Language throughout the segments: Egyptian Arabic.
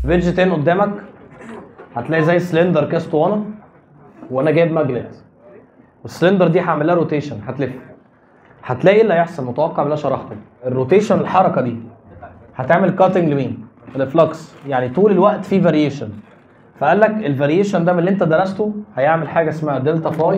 فيدج 10 قدامك هتلاقي زي سلندر كده اسطوانه وانا جايب ماجنت والسلندر دي هعمل لها روتيشن هتلف هتلاقي ايه اللي هيحصل متوقع بالله شرحته الروتيشن الحركه دي هتعمل كاتنج لمين؟ الفلكس يعني طول الوقت في فاريشن فقال لك الفاريشن ده من اللي انت درسته هيعمل حاجه اسمها دلتا فاي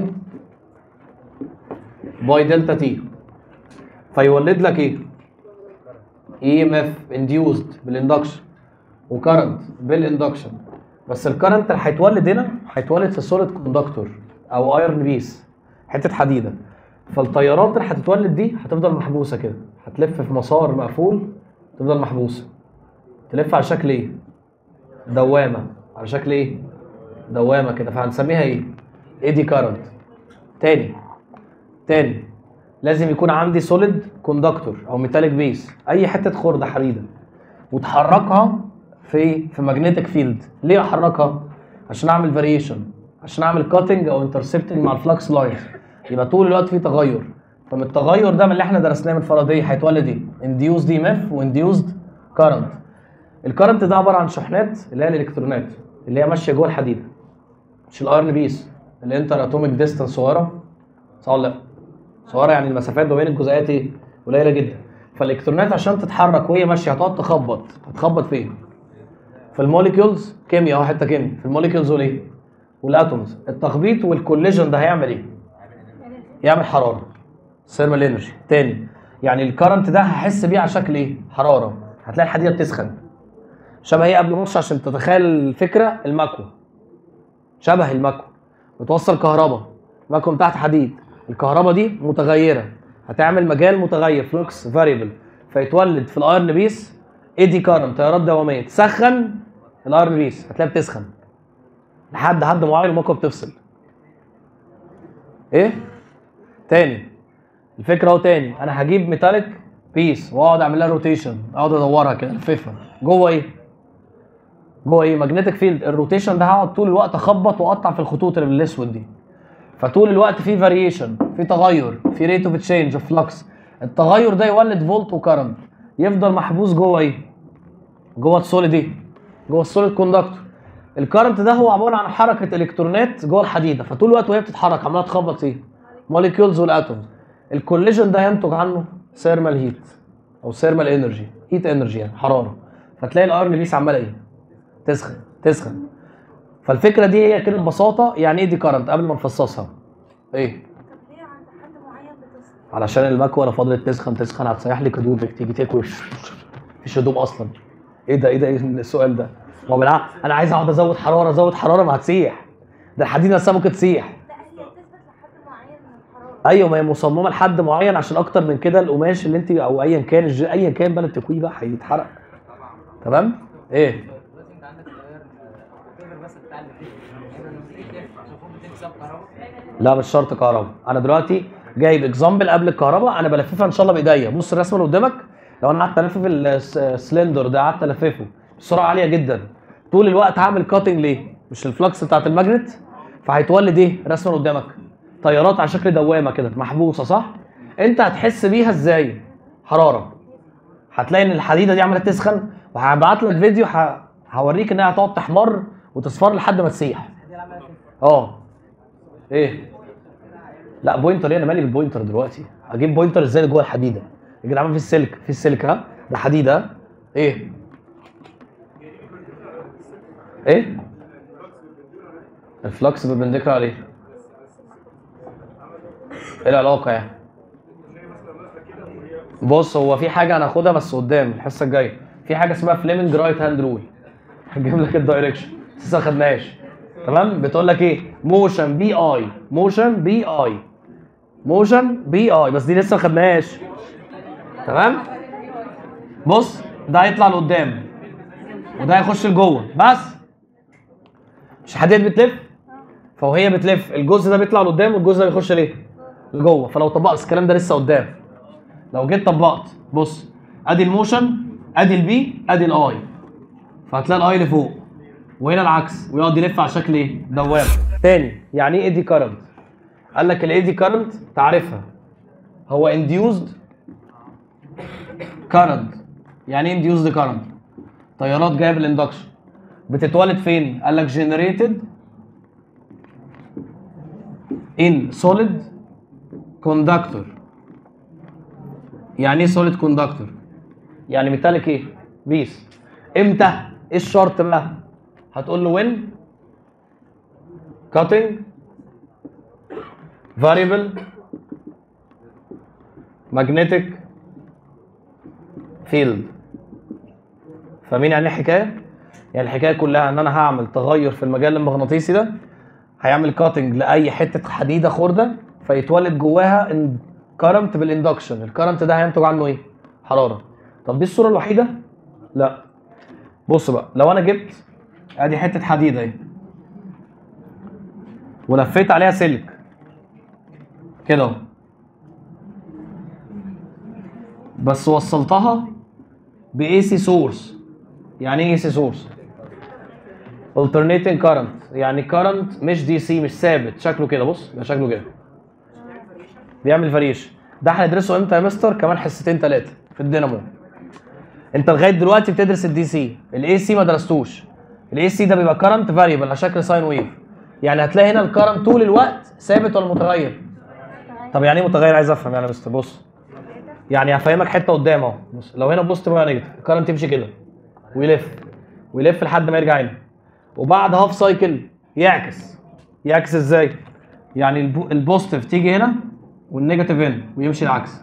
باي دلتا تي فيولد لك ايه؟ اي ام اف انديوزد بالاندكشن وكرنت بالاندكشن بس الكرنت اللي هيتولد هنا هيتولد في سوليد كوندكتور او ايرن بيس حته حديده فالتيارات اللي هتتولد دي هتفضل محبوسه كده هتلف في مسار مقفول تفضل محبوسه تلف على شكل ايه؟ دوامه على شكل ايه؟ دوامه كده فهنسميها ايه؟ ايدي كارنت تاني تاني لازم يكون عندي سوليد كوندكتور او ميتاليك بيس اي حته خرده حديده وتحركها في في ماجنتيك فيلد ليه احركها عشان اعمل فاريشن عشان اعمل كاتنج او انترسبتنج مع الفلكس لاينز يبقى طول الوقت في تغير فمن التغير ده من اللي احنا درسناه من فاراداي هيتولد ايه انديوز دي ام اف وانديوزد كارنت الكارنت ده عباره عن شحنات اللي هي الالكترونات اللي هي ماشيه جوه الحديده مش الايرن بيس الانتر اتوميك ديستانس صغيره صح ولا لا صغيره يعني المسافات ما بين الجزيئات ايه قليله جدا فالالكترونات عشان تتحرك وهي ماشيه هتقعد تخبط هتخبط فين في الموليكيولز كيمياء اهو حته كيمياء في الموليكيولز والايه والاتومز التخبيط والكوليجن ده هيعمل ايه يعمل حراره ثيرمال انرجي تاني يعني الكرنت ده هحس بيه على شكل ايه حراره هتلاقي الحديده بتسخن شبه ايه قبل ماتش عشان تتخيل الفكره المكوى شبه المكوى بتوصل كهرباء مكوى من تحت حديد الكهرباء دي متغيره هتعمل مجال متغير فلوكس فاريبل فيتولد في الايرن بيس ايدي كارنت تيارات دواميه تسخن الايرن بيس هتلاقيها بتسخن لحد حد معين المكوى بتفصل ايه تاني الفكره اهو تاني انا هجيب ميتاليك بيس واقعد اعمل لها روتيشن اقعد ادورها كده الففه جوه ايه جوه ايه ماجنتيك فيلد الروتيشن ده هقعد طول الوقت اخبط واقطع في الخطوط اللي بالاسود دي فطول الوقت في فاريشن في تغير في ريت اوف تشينج اوف فلكس التغير ده يولد فولت وكرنت يفضل محبوس جوه ايه جوه السوليد ايه جوه السوليد كوندكتور الكرنت ده هو عباره عن حركه الكترونات جوه الحديده فطول الوقت وهي بتتحرك عماله تخبط ايه موليكيولز والاتومز الكوليجن ده ينتج عنه ثيرمال هيت او ثيرمال انرجي هيت انرجي يعني حراره فتلاقي الايرن بيس عماله ايه تسخن تسخن فالفكره دي هي كده ببساطه يعني ايه دي كرنت قبل ما نفصصها ايه ليه عند حد معين بتصل علشان المكوه لو فضلت تسخن تسخن هتسيح لك هدومك تيجي تكوي مفيش هدوم اصلا ايه ده ايه ده ايه السؤال ده ما هو بالعكس انا عايز اقعد ازود حراره ازود حراره ما هتسيح ده الحديد نفسها ممكن تسيح لا هي بتثبت لحد معين من الحراره ايوه ما هي مصممه لحد معين عشان اكتر من كده القماش اللي انت او ايا كان الج- ايا كان بقى التكويه بقى هيتحرق تمام ايه دلوقتي انت عندك تيار التيار بس بتاع اللي فيه احنا لما تيجي تلف عشان فوق بتكسب كهرباء لا مش شرط كهرباء انا دلوقتي جايب اكزامبل قبل الكهرباء انا بلففها ان شاء الله بايديا بص الرسمه اللي قدامك لو انا قعدت الفف السلندر ده قعدت الففه بسرعه عاليه جدا طول الوقت هعمل كاتنج ليه مش الفلكس بتاعت الماجنت فهيتولد ايه الرسمه اللي قدامك تيارات على شكل دوامه كده محبوسه صح انت هتحس بيها ازاي حراره هتلاقي ان الحديده دي عماله تسخن وهبعت لك فيديو ه- هوريك انها هتقعد تحمر وتصفر لحد ما تسيح اه ايه لا بوينتر ايه انا مالي بالبوينتر دلوقتي هجيب بوينتر ازاي اللي جوه الحديده يا جدعان في السلك في السلك ها ده حديده ها؟ ايه ايه الفلكس بالبنديكولار عليه ايه العلاقه يعني بص هو في حاجه هناخدها بس قدام الحصه الجايه في حاجه اسمها فليمنج رايت هاند رول هجيب لك الدايركشن لسه ما خدناش تمام بتقول لك ايه موشن بي اي موشن بي اي موشن بي اي بس دي لسه ما خدناهاش تمام بص ده هيطلع لقدام وده هيخش لجوه بس مش الحديد بتلف فوهي بتلف الجزء ده بيطلع لقدام والجزء ده بيخش ليه لجوه فلو طبقت الكلام ده لسه قدام لو جيت طبقت بص ادي الموشن ادي البي ادي الاي فهتلاقي الاي لفوق وهنا العكس ويقعد يلف على شكل ايه دوامه تاني يعني ايه ايدي كارنت قال لك الايدي كارنت تعرفها هو انديوزد كارنت يعني ايه انديوزد كارنت تيارات جايه بالاندكشن بتتولد فين قال لك generated in solid conductor يعني ايه solid conductor يعني ميتاليك ايه بيس امتى ايه الشرط بقى هتقول له when cutting variable magnetic field فاهمين يعني ايه الحكايه؟ يعني الحكايه كلها ان انا هعمل تغير في المجال المغناطيسي ده هيعمل كاتنج لاي حته حديده خرده فيتولد جواها ان كرنت بالاندكشن الكرنت ده هينتج عنه ايه؟ حراره طب دي الصوره الوحيده؟ لا بص بقى لو انا جبت ادي حته حديده اهي ولفيت عليها سلك كده اهو بس وصلتها ب AC سورس يعني ايه AC سورس alternating current يعني current مش دي سي مش ثابت شكله كده بص ده شكله كده بيعمل فاريشن ده هندرسه امتى يا مستر كمان حصتين ثلاثه في الدينامو انت لغايه دلوقتي بتدرس الدي سي الاي سي ما درستوش الاي سي ده بيبقى كرنت فاريبل على شكل ساين ويف يعني هتلاقي هنا الكرنت طول الوقت ثابت ولا متغير طب يعني ايه متغير عايز افهم يعني يا مستر بص يعني هفهمك حته قدام اهو بص لو هنا بوست بقى نيجاتيف الكرنت يمشي كده ويلف ويلف لحد ما يرجع هنا وبعد هاف سايكل يعكس يعكس ازاي يعني البو- البوزيتيف تيجي هنا والنيجاتيف هنا ويمشي العكس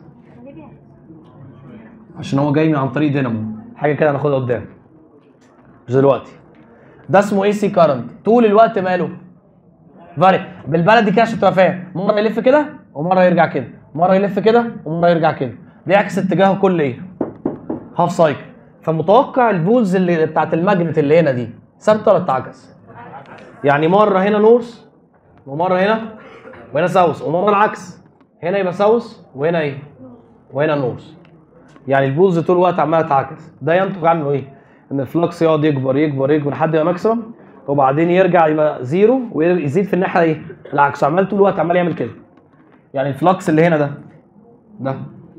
عشان هو جاي من عن طريق دينامو حاجه كده هناخدها قدام مش دلوقتي ده اسمه اي سي كارنت طول الوقت ماله فاري بالبلدي كده عشان تبقى فاهم مره يلف كده ومره يرجع كده مره يلف كده ومره يرجع كده بيعكس اتجاهه كل ايه هاف سايكل فمتوقع البولز اللي بتاعت الماجنت اللي هنا دي ثابته ولا بتعكس يعني مره هنا نورث ومره هنا وهنا ساوث ومره العكس هنا يبقى ساوث وهنا ايه وهنا نورث يعني البولز طول الوقت عماله تعكس ده ينتج عنه ايه ان الفلكس يقعد يكبر يكبر يكبر لحد ما ماكسيمم وبعدين يرجع يبقى زيرو ويزيد في الناحيه ايه العكس عمال طول الوقت عمال يعمل كده يعني الفلكس اللي هنا ده ده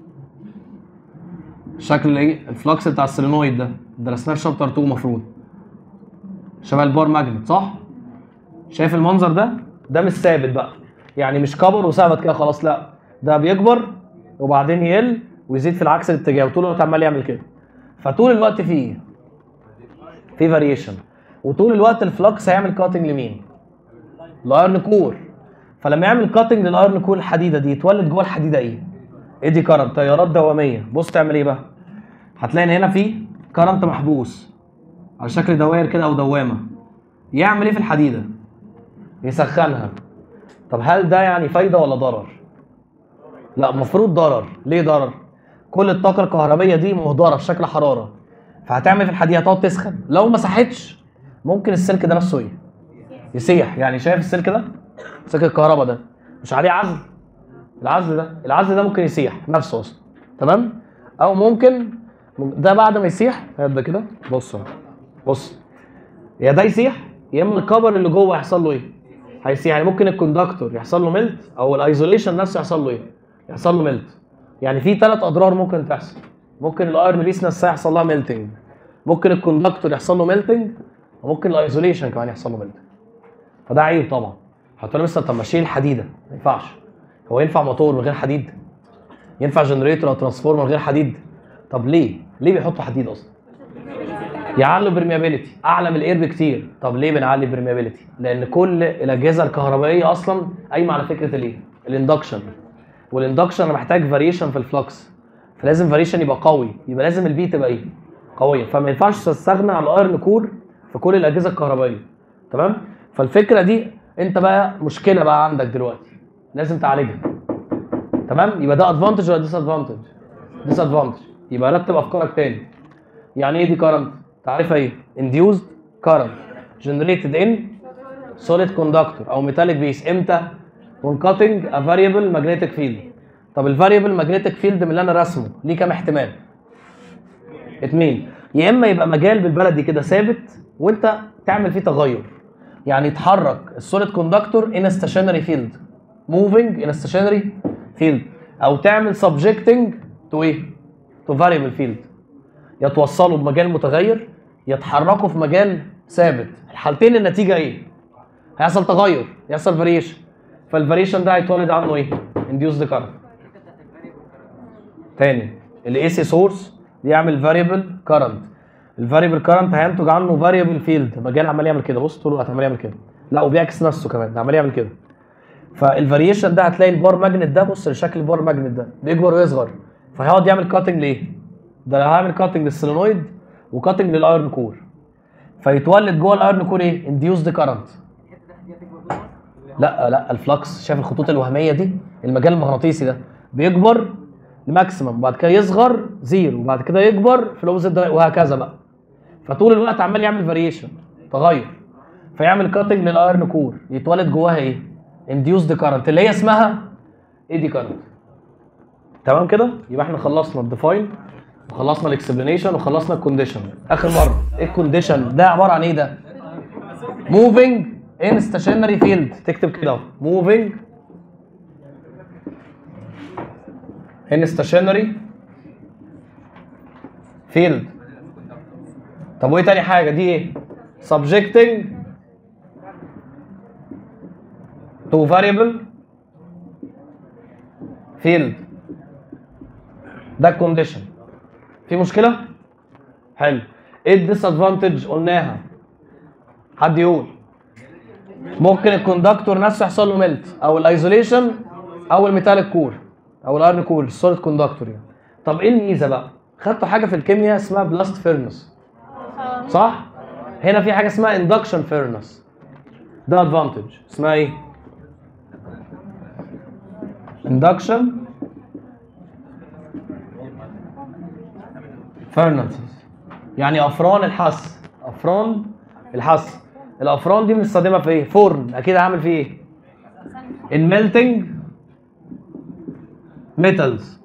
شكل ايه الفلكس بتاع السولينويد ده درسناه في شابتر 2 المفروض شبه البار ماجنت صح شايف المنظر ده ده مش ثابت بقى يعني مش كبر وثبت كده خلاص لا ده بيكبر وبعدين يقل ويزيد في العكس الاتجاه وطول الوقت عمال يعمل كده فطول الوقت فيه في فاريشن وطول الوقت الفلكس هيعمل كاتنج لمين؟ الايرن كور فلما يعمل كاتنج للايرن كور الحديده دي يتولد جوه الحديده ايه؟ ايدي كارنت تيارات دواميه بص تعمل ايه بقى؟ هتلاقي ان هنا في كارنت محبوس على شكل دوائر كده او دوامه يعمل ايه في الحديده؟ يسخنها طب هل ده يعني فايده ولا ضرر؟ لا المفروض ضرر ليه ضرر؟ كل الطاقه الكهربيه دي مهدره في شكل حراره فهتعمل إيه في الحديده هتقعد تسخن لو ما ساحتش ممكن السلك ده نفسه ايه؟ يسيح يعني شايف السلك ده؟ سلك الكهرباء ده مش عليه عزل العزل ده العزل ده ممكن يسيح نفسه اصلا تمام؟ او ممكن ده بعد ما يسيح هيبدا كده بص أهو. بص يا ده يسيح يا اما الكفر اللي جوه يحصل له ايه؟ هيسيح يعني ممكن الكوندكتور يحصل له ميلت او الايزوليشن نفسه يحصل له ايه؟ يحصل له ميلت يعني في ثلاث اضرار ممكن تحصل ممكن الايرن ريس نفسها يحصل لها ميلتنج ممكن الكوندكتور يحصل له ميلتنج وممكن الايزوليشن كمان يحصل له ميلتنج فده عيب طبعا هتقول لي مثلا طب ما شيل الحديده ما ينفعش هو ينفع موتور من غير حديد ينفع جنريتور او ترانسفورمر من غير حديد طب ليه ليه بيحطوا حديد اصلا يعلوا برميابيليتي اعلى من الاير بكتير طب ليه بنعلي برميابيليتي لان كل الاجهزه الكهربائيه اصلا قايمه على فكره الايه الاندكشن والاندكشن انا محتاج فاريشن في الفلكس فلازم فاريشن يبقى قوي يبقى لازم البي تبقى ايه قويه فما ينفعش تستغنى عن الايرن كور في كل الاجهزه الكهربائيه تمام فالفكره دي انت بقى مشكله بقى عندك دلوقتي لازم تعالجها تمام يبقى ده ادفانتج ولا ديس ادفانتج ديس ادفانتج يبقى رتب افكارك تاني يعني ايه دي كارنت تعرفها ايه induced current generated in solid conductor او metallic base امتى when cutting a variable magnetic field طب الفاريبل magnetic field من اللي انا راسمه ليه كام احتمال اتنين يا اما يبقى مجال بالبلدي كده ثابت وانت تعمل فيه تغير يعني يتحرك السوليد كوندكتور ان stationary field moving in a stationary field او تعمل subjecting to ايه to variable field يا توصلوا بمجال متغير يتحركوا في مجال ثابت الحالتين النتيجه ايه هيحصل تغير يحصل فاريشن فالفاريشن ده هيتولد عنه ايه انديوس كارنت تاني الاي سي سورس بيعمل فاريبل كارنت الفاريبل كارنت هينتج عنه فاريبل فيلد مجال عمال يعمل كده بص طول الوقت عمال يعمل كده لا وبيعكس نفسه كمان ده عمال يعمل كده فالفاريشن ده هتلاقي البار ماجنت ده بص لشكل البار ماجنت ده بيكبر ويصغر فهيقعد يعمل كاتنج ليه؟ ده هيعمل كاتنج للسولينويد وكاتنج للايرن كور فيتولد جوه الايرن كور ايه؟ انديوسد كارنت لا لا الفلكس شايف الخطوط الوهميه دي المجال المغناطيسي ده بيكبر لماكسيمم وبعد كده يصغر زيرو وبعد كده يكبر في الاوبوزيت وهكذا بقى فطول الوقت عمال يعمل فاريشن تغير فيعمل كاتنج للايرن كور يتولد جواها ايه؟ انديوسد كارنت اللي هي اسمها اي دي كارنت تمام كده؟ يبقى احنا خلصنا الديفاين وخلصنا الاكسبلانيشن وخلصنا الكونديشن اخر مره ايه الكونديشن ده عباره عن ايه ده؟ موفينج ان ستاشنري فيلد تكتب كده اهو موفينج ان ستاشنري فيلد طب وايه تاني حاجه دي ايه subjecting to variable field ده الكونديشن في مشكله حلو ايه الديسادفانتج قلناها حد يقول ممكن الكوندكتور نفسه يحصل له ميلت او الايزوليشن او الميتاليك كور او الايرن كور السوليد كوندكتور يعني طب ايه الميزه بقى خدتوا حاجه في الكيمياء اسمها بلاست فيرنس صح هنا في حاجه اسمها اندكشن فيرنس ده ادفانتج اسمها ايه اندكشن فيرنس يعني افران الحس افران الحس الافران دي بنستخدمها في ايه فرن اكيد هعمل فيه ايه الميلتنج ميتالز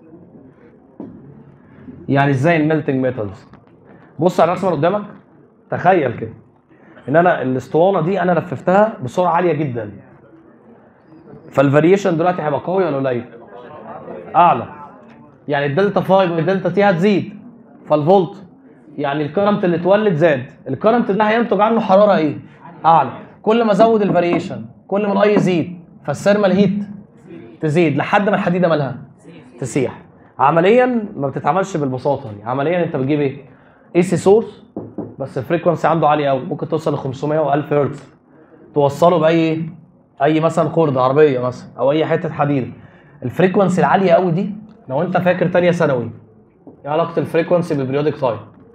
يعني ازاي الميلتنج ميتالز بص على الرسمه اللي قدامك تخيل كده ان انا الاسطوانه دي انا لففتها بسرعه عاليه جدا فالفاريشن دلوقتي هيبقى قوي ولا قليل؟ اعلى يعني الدلتا 5 والدلتا تي هتزيد فالفولت يعني الكرنت اللي اتولد زاد الكرنت ده هينتج عنه حراره ايه؟ اعلى كل ما ازود الفاريشن كل ما الاي يزيد فالثيرمال هيت تزيد لحد ما الحديده مالها تسيح عمليا ما بتتعملش بالبساطه دي عمليا انت بتجيب ايه؟ اي سي سورس بس الفريكونسي عنده عالي قوي ممكن توصل ل 500 و1000 هرتز توصله باي اي مثلا خرده عربيه مثلا او اي حته حديد الفريكونسي العاليه قوي دي لو انت فاكر تانية ثانوي ايه علاقه الفريكونسي بالبريودك تايم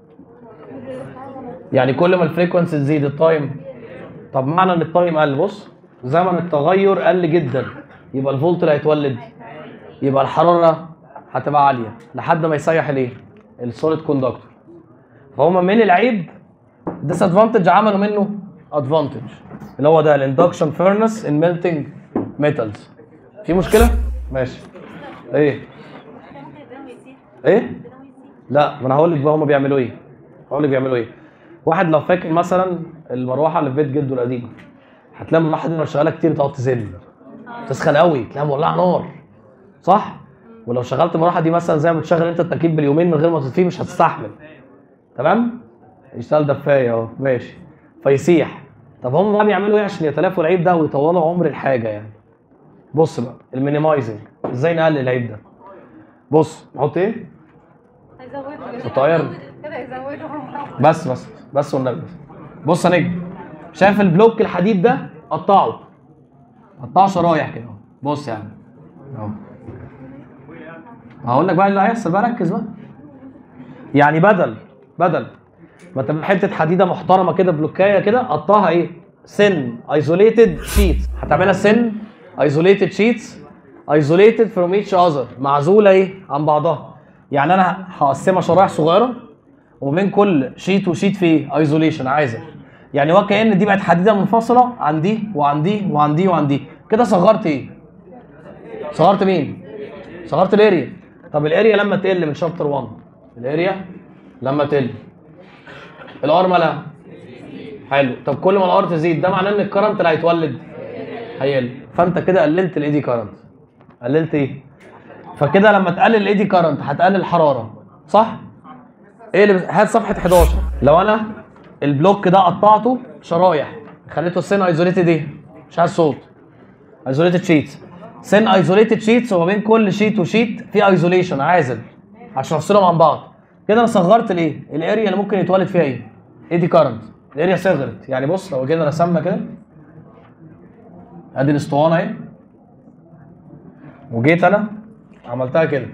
يعني كل ما الفريكونسي تزيد التايم طب معنى ان التايم قل بص زمن التغير قل جدا يبقى الفولت اللي هيتولد يبقى الحراره هتبقى عاليه لحد ما يسيح الايه السوليد كوندكتور فهم من العيب ديس ادفانتج عملوا منه ادفانتج اللي هو ده الاندكشن فيرنس ان ميلتنج ميتالز في مشكله ماشي ايه ايه لا ما انا هقول لك بقى هم بيعملوا ايه هقول لك بيعملوا ايه واحد لو فاكر مثلا المروحه اللي في بيت جده القديم هتلاقي المروحه دي لو شغاله كتير تقعد تزن تسخن قوي تلاقيها مولعه نار صح ولو شغلت المروحه دي مثلا زي ما بتشغل انت التكييف باليومين من غير ما تطفيه مش هتستحمل تمام يشتغل دفايه اهو ماشي فيسيح طب هم بقى بيعملوا ايه عشان يتلافوا العيب ده ويطولوا عمر الحاجه يعني بص بقى المينيمايزنج ازاي نقلل العيب ده بص نحط ايه هيزودوا الطيار. كده يزودوا بس بس بس والنبي بس بص يا نجم شايف البلوك الحديد ده قطعه قطعه شرايح كده اهو. بص يعني اهو هقول لك بقى اللي هيحصل بقى ركز بقى يعني بدل بدل ما تبقى حته حديده محترمه كده بلوكايه كده قطعها ايه سن ايزوليتد شيتس هتعملها سن ايزوليتد شيتس ايزوليتد فروم ايتش اذر معزوله ايه عن بعضها يعني انا هقسمها شرايح صغيره وبين كل شيت وشيت في ايزوليشن عايزه يعني وكأن دي بقت حديده منفصله عن دي وعن دي وعن دي وعن دي كده صغرت ايه صغرت مين صغرت الاريا طب الاريا لما تقل من شابتر 1 الاريا لما تقل الار مالها حلو طب كل ما الار تزيد ده معناه ان الكرنت اللي هيتولد هيقل فانت كده قللت الايدي كرنت قللت ايه فكده لما تقلل الايدي كرنت هتقلل الحراره صح ايه اللي بس- هات صفحه 11 لو انا البلوك ده قطعته شرايح خليته سين ايزوليتد ايه مش عايز صوت ايزوليتد شيتس سين ايزوليتد شيتس وما بين كل شيت وشيت في ايزوليشن عازل عشان افصلهم عن بعض كده انا صغرت الايه الاريا اللي ممكن يتولد فيها ايه ايه دي كارنت الاريا صغرت يعني بص لو جينا رسمنا كده ادي الاسطوانه اهي وجيت انا عملتها كده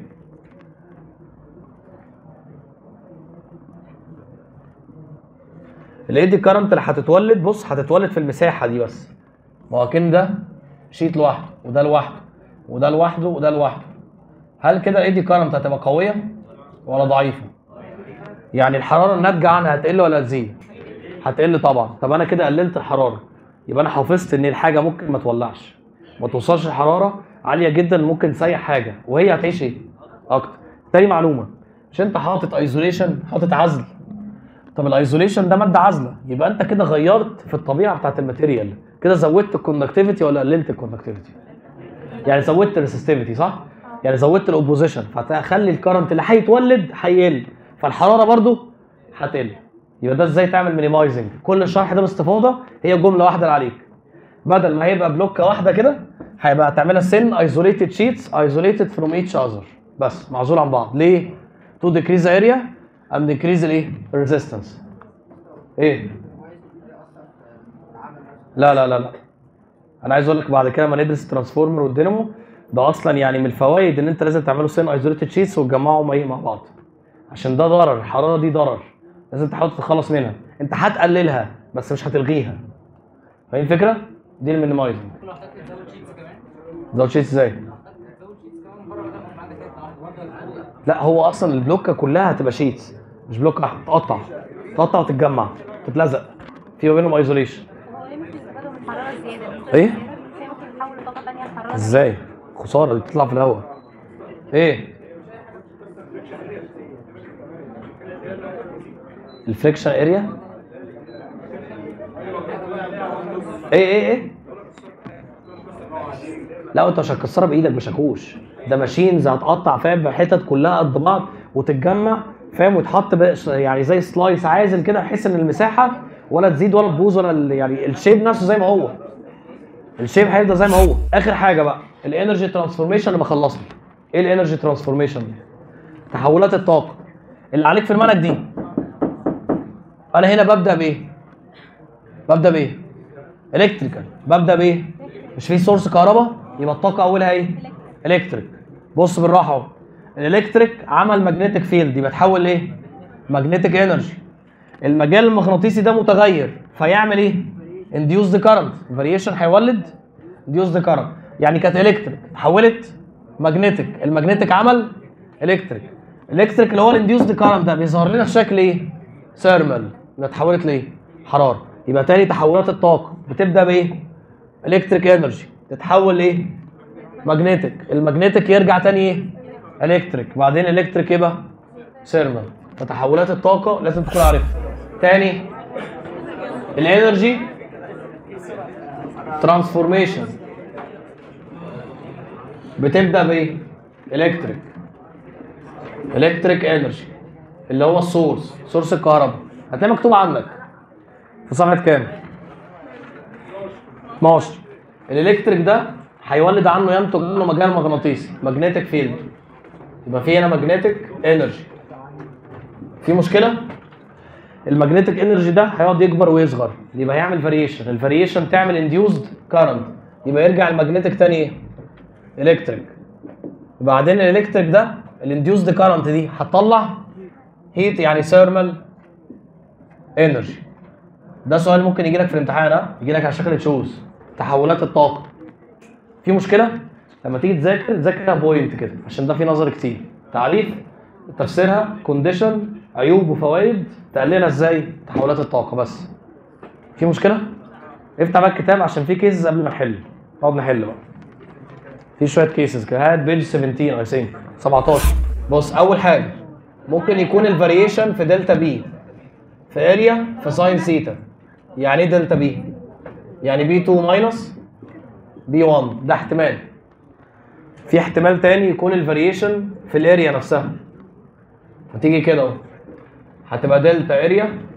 الايدي كارنت اللي هتتولد بص هتتولد في المساحه دي بس ما هو كان ده شيت لوحده وده لوحده وده لوحده وده لوحده هل كده الايدي كارنت هتبقى قويه ولا ضعيفه يعني الحراره الناتجه عنها هتقل ولا هتزيد هتقل طبعا طب انا كده قللت الحراره يبقى انا حافظت ان الحاجه ممكن ما تولعش ما توصلش حراره عاليه جدا ممكن تسيح حاجه وهي هتعيش ايه اكتر تاني معلومه مش انت حاطط ايزوليشن حاطط عزل طب الايزوليشن ده ماده عازله يبقى انت كده غيرت في الطبيعه بتاعت الماتيريال كده زودت الكوندكتيفيتي ولا قللت الكوندكتيفيتي يعني زودت الريسستيفيتي صح يعني زودت الاوبوزيشن فهتخلي الكرنت اللي هيتولد هيقل فالحراره برضو هتقل يبقى ده ازاي تعمل مينيمايزنج كل الشرح ده باستفاضه هي جمله واحده اللي عليك بدل ما هيبقى بلوكه واحده كده هيبقى تعملها سن ايزوليتد شيتس ايزوليتد فروم ايتش اذر بس معزول عن بعض ليه تو ديكريز اريا ام ديكريز الايه ريزيستنس ايه لا لا لا لا انا عايز اقول لك بعد كده ما ندرس الترانسفورمر والدينامو ده اصلا يعني من الفوائد ان انت لازم تعملوا سين ايزوليتد شيتس وتجمعهم ايه مع بعض عشان ده ضرر الحراره دي ضرر لازم تحاول تتخلص منها انت هتقللها بس مش هتلغيها فاهم الفكره دي المينيمايزنج كل محتاج تزود شيتس كمان زود شيتس ازاي محتاج تزود شيتس كمان بره بدل ما عندك انت برضه الأول. لا هو اصلا البلوكه كلها هتبقى شيتس مش بلوكه واحدة، تقطع تقطع وتتجمع تتلزق في ما بينهم ايزوليشن هو ليه مش بيستفادوا من الحراره الزياده؟ مش إيه؟ الزيادة دي ممكن تحول لطاقه ثانيه الحراره ازاي خساره دي بتطلع في الهواء ايه الفريكشن اريا ايه ايه ايه لا انت مش هتكسرها بايدك بشاكوش ده ماشينز هتقطع فاهم حتت كلها قد بعض وتتجمع فاهم وتحط بقى ش- يعني زي سلايس عازل كده بحيث ان المساحه ولا تزيد ولا تبوظ ولا ال- يعني الشيب نفسه زي ما هو الشيب هيفضل زي ما هو اخر حاجه بقى الانرجي ترانسفورميشن اللي خلصني ايه الانرجي ترانسفورميشن تحولات الطاقه اللي عليك في المنهج دي انا هنا ببدا بايه ببدا بايه الكتريكال ببدا بايه مش في سورس كهرباء يبقى الطاقه اولها ايه الكتريك بص بالراحه اهو الالكتريك عمل ماجنتيك فيلد يبقى تحول لايه ماجنتيك انرجي المجال المغناطيسي ده متغير فيعمل ايه انديوز كارنت فاريشن هيولد انديوز كارنت يعني كانت الكتريك اتحولت ماجنتيك الماجنتيك عمل الكتريك الالكتريك اللي هو الانديوز كارنت ده بيظهر لنا في شكل ايه ثيرمال يبقى اتحولت لايه حراره يبقى تاني تحولات الطاقه بتبدا بايه الكتريك انرجي تتحول لايه ماجنتيك الماجنتيك يرجع تاني ايه الكتريك بعدين الكتريك يبقى ثيرمال فتحولات الطاقه لازم تكون عارفها تاني الانرجي ترانسفورميشن بتبدا بايه الكتريك الكتريك انرجي اللي هو السورس سورس الكهرباء هتلاقي مكتوب عندك في صفحه كام 12 الالكتريك ده هيولد عنه ينتج عنه مجال مغناطيسي ماجنتيك فيلد يبقى في هنا ماجنتيك انرجي في مشكله الماجنتيك انرجي ده هيقعد يكبر ويصغر يبقى هيعمل فاريشن الفاريشن تعمل انديوزد كارنت يبقى يرجع الماجنتيك تاني ايه الكتريك وبعدين الالكتريك ده الانديوزد كارنت دي هتطلع هيت يعني ثيرمال انرجي ده سؤال ممكن يجي لك في الامتحان ها يجي لك على شكل تشوز تحولات الطاقه في مشكله لما تيجي تذاكر ذاكرها بوينت كده عشان ده في نظر كتير تعريف تفسيرها كونديشن عيوب وفوائد تقللها ازاي تحولات الطاقه بس في مشكله افتح بقى الكتاب عشان في كيسز قبل ما نحل نقعد نحل بقى في شويه كيسز كده هات بيج 17 اي ثينك 17 بص اول حاجه ممكن يكون الفاريشن في دلتا بي في اريا في ساين سيتا يعني ايه دلتا بي يعني بي 2 ماينس بي 1 ده احتمال في احتمال تاني يكون الفاريشن في الاريا نفسها هتيجي كده اهو هتبقى دلتا اريا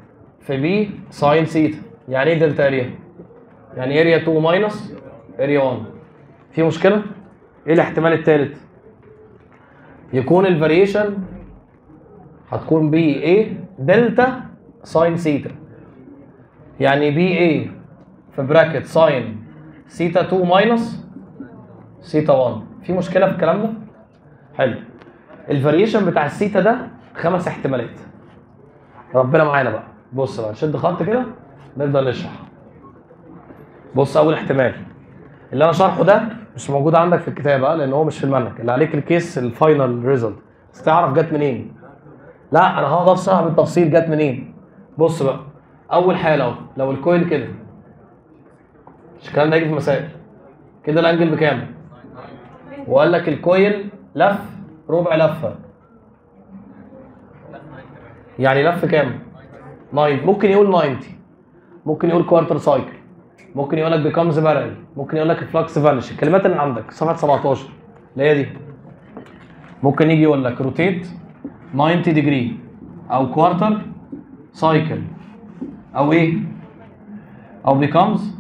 في بي ساين سيتا يعني ايه دلتا اريا يعني اريا 2 ماينس اريا 1 في مشكله ايه الاحتمال الثالث يكون الفاريشن هتكون بي ايه دلتا ساين سيتا يعني بي ايه في براكت ساين سيتا 2 ماينس سيتا 1 في مشكله في الكلام ده حلو الفاريشن بتاع السيتا ده خمس احتمالات ربنا معانا بقى بص بقى نشد خط كده نفضل نشرح بص اول احتمال اللي انا شارحه ده مش موجود عندك في الكتاب بقى لان هو مش في المنهج اللي عليك الكيس الفاينل ريزلت بس تعرف جت منين لا انا هقعد اشرح بالتفصيل جت منين بص بقى اول حاله اهو لو الكويل كده مش الكلام ده هيجي في مسائل كده الانجل بكام وقال لك الكويل لف ربع لفه يعني لف كام 9 ممكن يقول 90 ممكن يقول كوارتر سايكل ممكن يقول لك بيكامز بارل ممكن يقول لك الفلكس فانش الكلمات اللي عندك صفحه 17 اللي هي دي ممكن يجي يقول لك روتيت 90 ديجري او كوارتر سايكل او ايه او بيكامز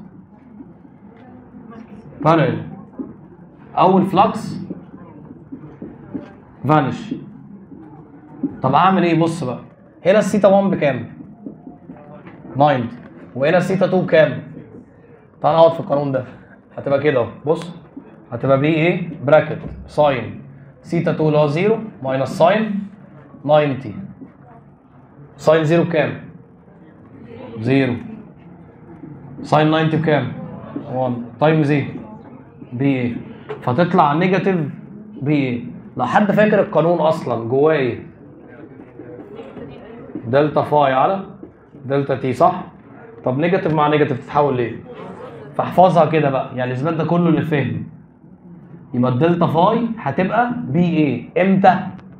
بارل او الفلكس فانش طب اعمل ايه بص بقى هنا السيتا 1 بكام 90 وهنا السيتا 2 بكام تعال نقعد في القانون ده هتبقى كده اهو بص هتبقى بي ايه براكت ساين سيتا 2 اللي هو 0 ماينس ساين 90 ساين 0 بكام 0 ساين 90 بكام 1 تايمز ايه بي ايه فتطلع نيجاتيف بي ايه لو حد فاكر القانون اصلا جواه ايه دلتا فاي على دلتا تي صح طب نيجاتيف مع نيجاتيف تتحول ليه فاحفظها كده بقى يعني الاثبات ده كله للفهم يبقى الدلتا فاي هتبقى بي ايه امتى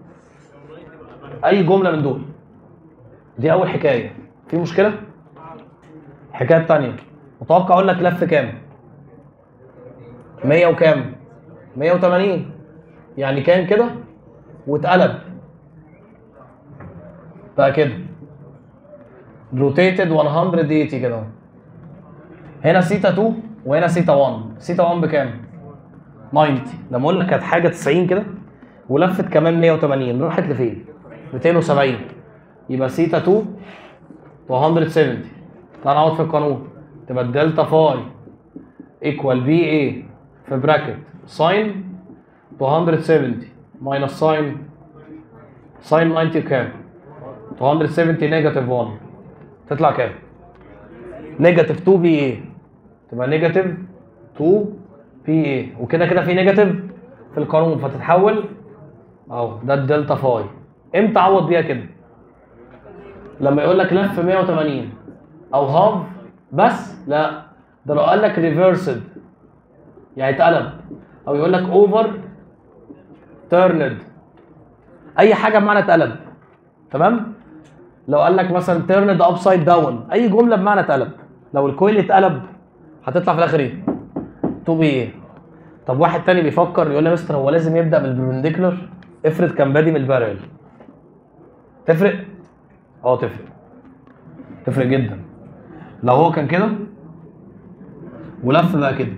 اي جمله من دول دي اول حكايه في مشكله الحكايه الثانيه متوقع اقول لك لف كام 100 وكام 180 يعني كان كده واتقلب بقى كده روتيتد 180 كده اهو. هنا سيتا 2 وهنا سيتا 1 سيتا 1 بكام 90 لما اقول لك كانت حاجه 90 كده ولفت كمان 180 راحت لفين 270 يبقى سيتا 2 170 تعال نقعد في القانون تبقى الدلتا فاي ايكوال بي اي في براكت ساين 270 ماينس ساين ساين 90 كام 270 نيجاتيف 1 تطلع كام نيجاتيف 2 بي اي تبقى نيجاتيف 2 بي اي وكده كده في نيجاتيف في القانون فتتحول اهو ده الدلتا فاي امتى اعوض بيها كده لما يقول لك لف 180 او هاف بس لا ده لو قال لك ريفرسد يعني اتقلب او يقول لك اوفر تيرند اي حاجه بمعنى اتقلب تمام لو قال لك مثلا تيرند ابسايد داون اي جمله بمعنى اتقلب لو الكويل اتقلب هتطلع في الاخر ايه تو بي ايه طب واحد تاني بيفكر يقول لي يا مستر هو لازم يبدا بالبربنديكولار افرض كان بادي من البارل تفرق اه تفرق تفرق جدا لو هو كان كده ولف بقى كده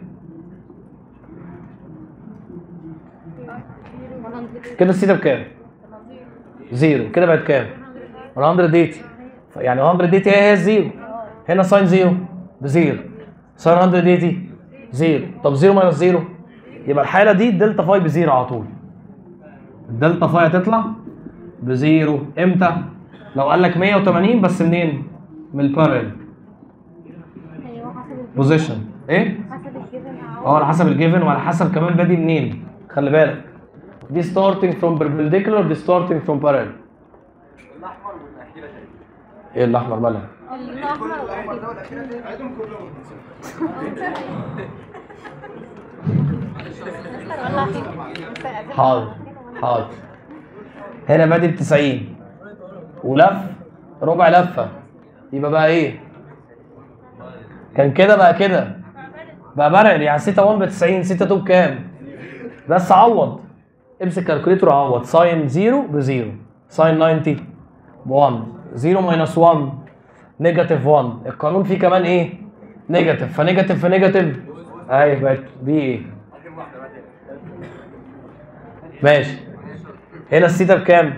كده السيتا بكام؟ زيرو كده بقت كام؟ 180 يعني 180 هي هي الزيرو هنا ساين زيرو بزيرو ساين 180 زيرو طب زيرو ماينس زيرو يبقى الحاله دي الدلتا فاي بزيرو على طول الدلتا فاي هتطلع بزيرو امتى؟ لو قال لك 180 بس منين؟ من البارل ايوه حسب ال- بوزيشن ايه؟ حسب الجيفن اه على حسب الجيفن وعلى حسب كمان بادي منين خلي بالك دي starting from perpendicular دي starting from parallel الاحمر والاخيره شايف ايه الاحمر مالها الاحمر والاخضر والله في- حاضر حاضر هنا بادي ب 90 ولف ربع لفه يبقى بقى ايه كان كده بقى كده بقى برق يعني سيتا 1 ب 90 سيتا 2 بكام بس عوض امسك كالكوليتور عوض ساين 0 ب 0 ساين 90 ب 1 0 ماينس 1 نيجاتيف 1 القانون فيه كمان ايه نيجاتيف فنيجاتيف في نيجاتيف اهي بقت بي ايه ماشي هنا السيتا بكام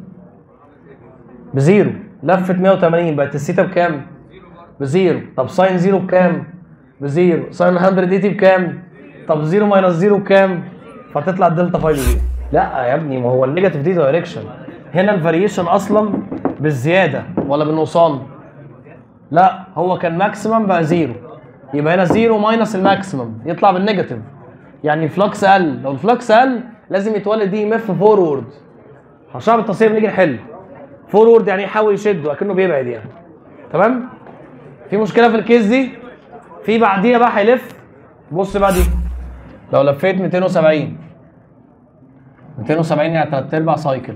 بزيرو لفت 180 بقت السيتا بكام بزيرو طب ساين زيرو بكام بزيرو ساين 180 بكام طب زيرو ماينس زيرو بكام فتطلع الدلتا فاي بزيرو لا يا ابني ما هو النيجاتيف دي دايركشن هنا الفاريشن اصلا بالزياده ولا بالنقصان لا هو كان ماكسيمم بقى زيرو يبقى هنا زيرو ماينس الماكسيمم يطلع بالنيجاتيف يعني الفلكس قل لو الفلكس قل لازم يتولد دي ام اف فورورد عشان بالتصريف نيجي نحل فورورد يعني يحاول يشده اكنه بيبعد يعني تمام في مشكله في الكيس دي في بعديها بقى هيلف بص بقى دي لو لفيت 270 270 يعني تلات ارباع سايكل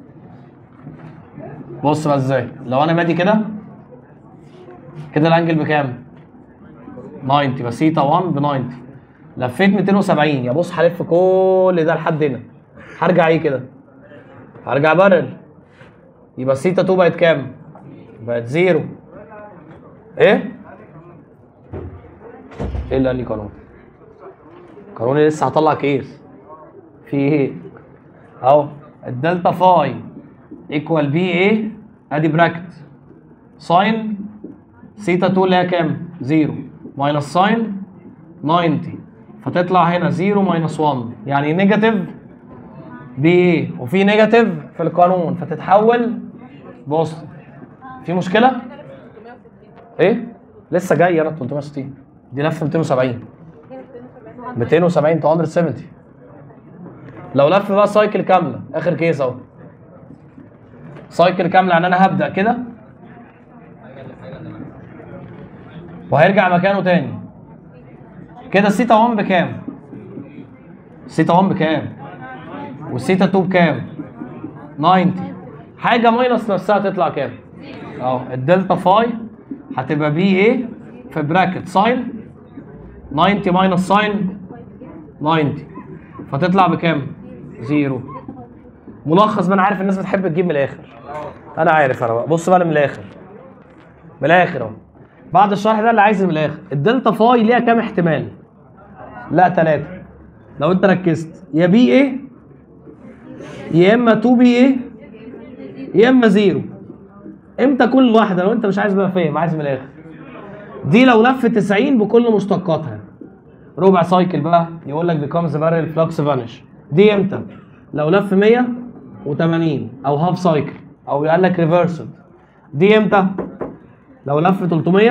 بص بقى ازاي لو انا مادي كده كده الانجل بكام 90 بس سيتا 1 ب 90 لفيت 270 يا بص هلف كل ده لحد هنا هرجع ايه كده هرجع برل يبقى السيتا 2 بقت كام بقت زيرو ايه ايه اللي قال لي قانون قانوني لسه هطلع كيس في ايه اهو الدلتا فاي ايكوال بي ايه ادي براكت ساين سيتا 2 اللي هي كام؟ 0 ماينس ساين 90 فتطلع هنا 0 ماينس 1 يعني نيجاتيف بي ايه وفي نيجاتيف في القانون فتتحول بص في مشكله؟ ايه؟ لسه جاي انا 360 دي لفه 270 270 تو 170 لو لف بقى سايكل كامله اخر كيس اهو سايكل كامله يعني انا هبدا كده وهيرجع مكانه تاني كده السيتا 1 بكام؟ السيتا 1 بكام؟ والسيتا 2 بكام؟ 90 حاجه ماينس نفسها تطلع كام؟ اهو الدلتا فاي هتبقى بي ايه في براكت ساين 90 ماينس ساين 90 فتطلع بكام؟ زيرو ملخص ما انا عارف الناس بتحب تجيب من الاخر انا عارف انا بقى بص بقى أنا من الاخر من الاخر اهو بعد الشرح ده اللي عايز من الاخر الدلتا فاي ليها كام احتمال لا ثلاثة لو انت ركزت يا بي ايه يا اما 2 بي ايه يا اما زيرو امتى كل واحدة لو انت مش عايز بقى فاهم عايز من الاخر دي لو لف 90 بكل مشتقاتها ربع سايكل بقى يقول لك becomes barrel flux vanish دي امتى لو لف 180 او هاف سايكل او يقول لك ريفرسد دي امتى لو لف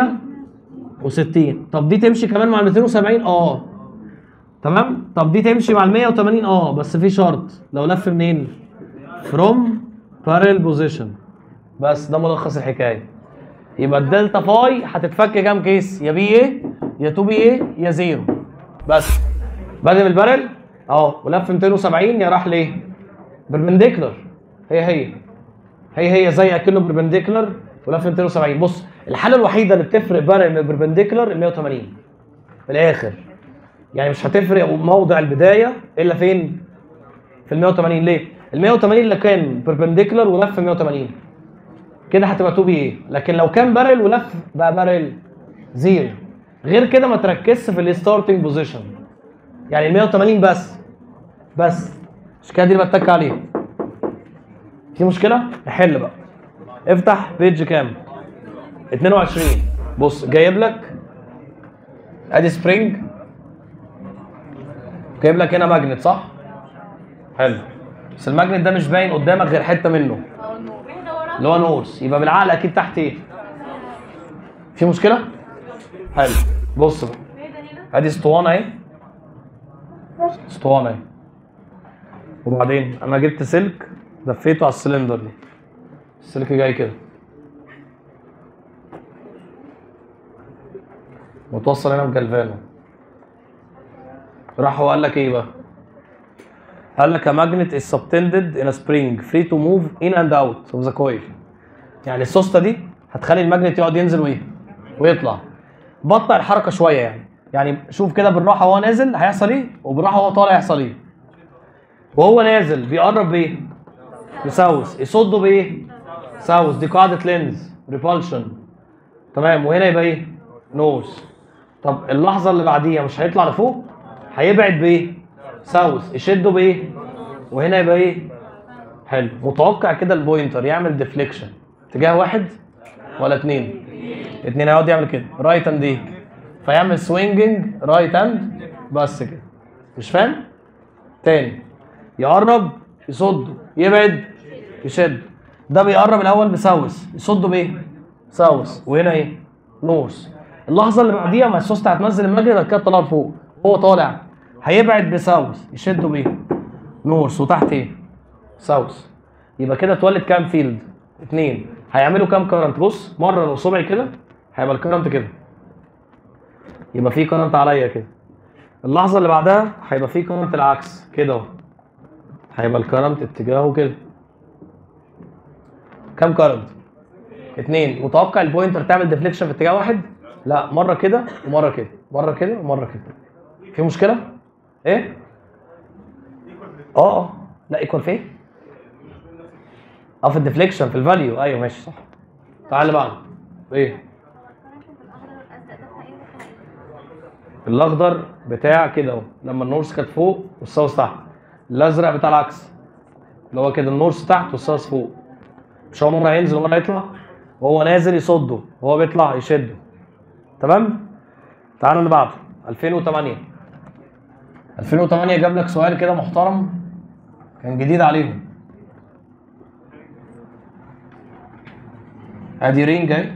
360 طب دي تمشي كمان مع ال 270 اه تمام طب دي تمشي مع ال 180 اه بس في شرط لو لف منين from parallel position بس ده ملخص الحكايه يبقى الدلتا فاي هتتفك كام كيس يا بي ايه يا 2 بي ايه يا زيرو بس بادئ من البارل اهو ولف 270 يا راح ليه بربنديكولر هي هي هي هي زي اكنه بربنديكولر ولف 270 بص الحاله الوحيده اللي بتفرق بارل من البربنديكولر ال 180 في الاخر يعني مش هتفرق موضع البدايه الا فين في ال 180 ليه ال 180 اللي كان بربنديكولر ولف 180 كده هتبقى 2 بي ايه لكن لو كان بارل ولف بقى بارل زيرو غير كده ما تركزش في الستارتنج بوزيشن يعني ال 180 بس بس مش كده دي اللي بتك عليها في مشكله نحل بقى افتح بيج كام 22 بص جايب لك ادي سبرينج جايب لك هنا ماجنت صح حلو بس الماجنت ده مش باين قدامك غير حته منه اللي هو نورس يبقى بالعقل اكيد تحت ايه في مشكله حلو بص بقى ادي اسطوانه اهي اسطوانه اهي وبعدين انا جبت سلك لفيته على السلندر دي السلك جاي كده متوصل هنا بجلفانو راح هو قال لك ايه بقى قال لك a magnet is subtended in a spring free to move in and out of the coil يعني السوسته دي هتخلي الماجنت يقعد ينزل وايه ويطلع بطئ الحركه شويه يعني يعني شوف كده بالراحه وهو نازل هيحصل ايه وبالراحه وهو طالع هيحصل ايه وهو نازل بيقرب بايه بساوث يصده بايه ساوث دي قاعده لينز ريبالشن تمام وهنا يبقى ايه نورث طب اللحظه اللي بعديها مش هيطلع لفوق هيبعد بايه ساوث يشده بايه وهنا يبقى ايه حلو متوقع كده البوينتر يعمل ديفليكشن اتجاه واحد ولا اتنين اتنين هيقعد يعمل كده رايت اند ايه فيعمل سوينجنج رايت اند بس كده مش فاهم تاني يقرب يصده يبعد يشد ده بيقرب الاول بساوث يصده بايه ساوث وهنا ايه نورث اللحظه اللي بعديها ما السوست هتنزل المجري بعد كده تطلعه لفوق هو طالع هيبعد بساوث يشده بايه نورث وتحت ايه ساوث يبقى كده اتولد كام فيلد اتنين هيعملوا كام كارنت بص مره لو صبعي كده هيبقى الكارنت كده يبقى في كارنت عليا كده اللحظه اللي بعدها هيبقى في كارنت العكس كده اهو هيبقى الكارنت اتجاهه كده كام كارنت اتنين متوقع البوينتر تعمل ديفليكشن في اتجاه واحد لا مره كده ومره كده مره كده ومره كده في مشكله ايه اه اه لا ايكوال في ايه اه في الديفليكشن في الفاليو ايوه ماشي صح تعال اللي بعده ايه الاخضر بتاع كده اهو لما النورس كانت فوق والساوث تحت الازرق بتاع العكس اللي هو كده النورس تحت والساوث فوق مش هو مره هينزل ومره يطلع وهو نازل يصده وهو بيطلع يشده تمام تعالوا اللي بعده 2008 2008 جاب لك سؤال كده محترم كان جديد عليهم ادي رينج اهي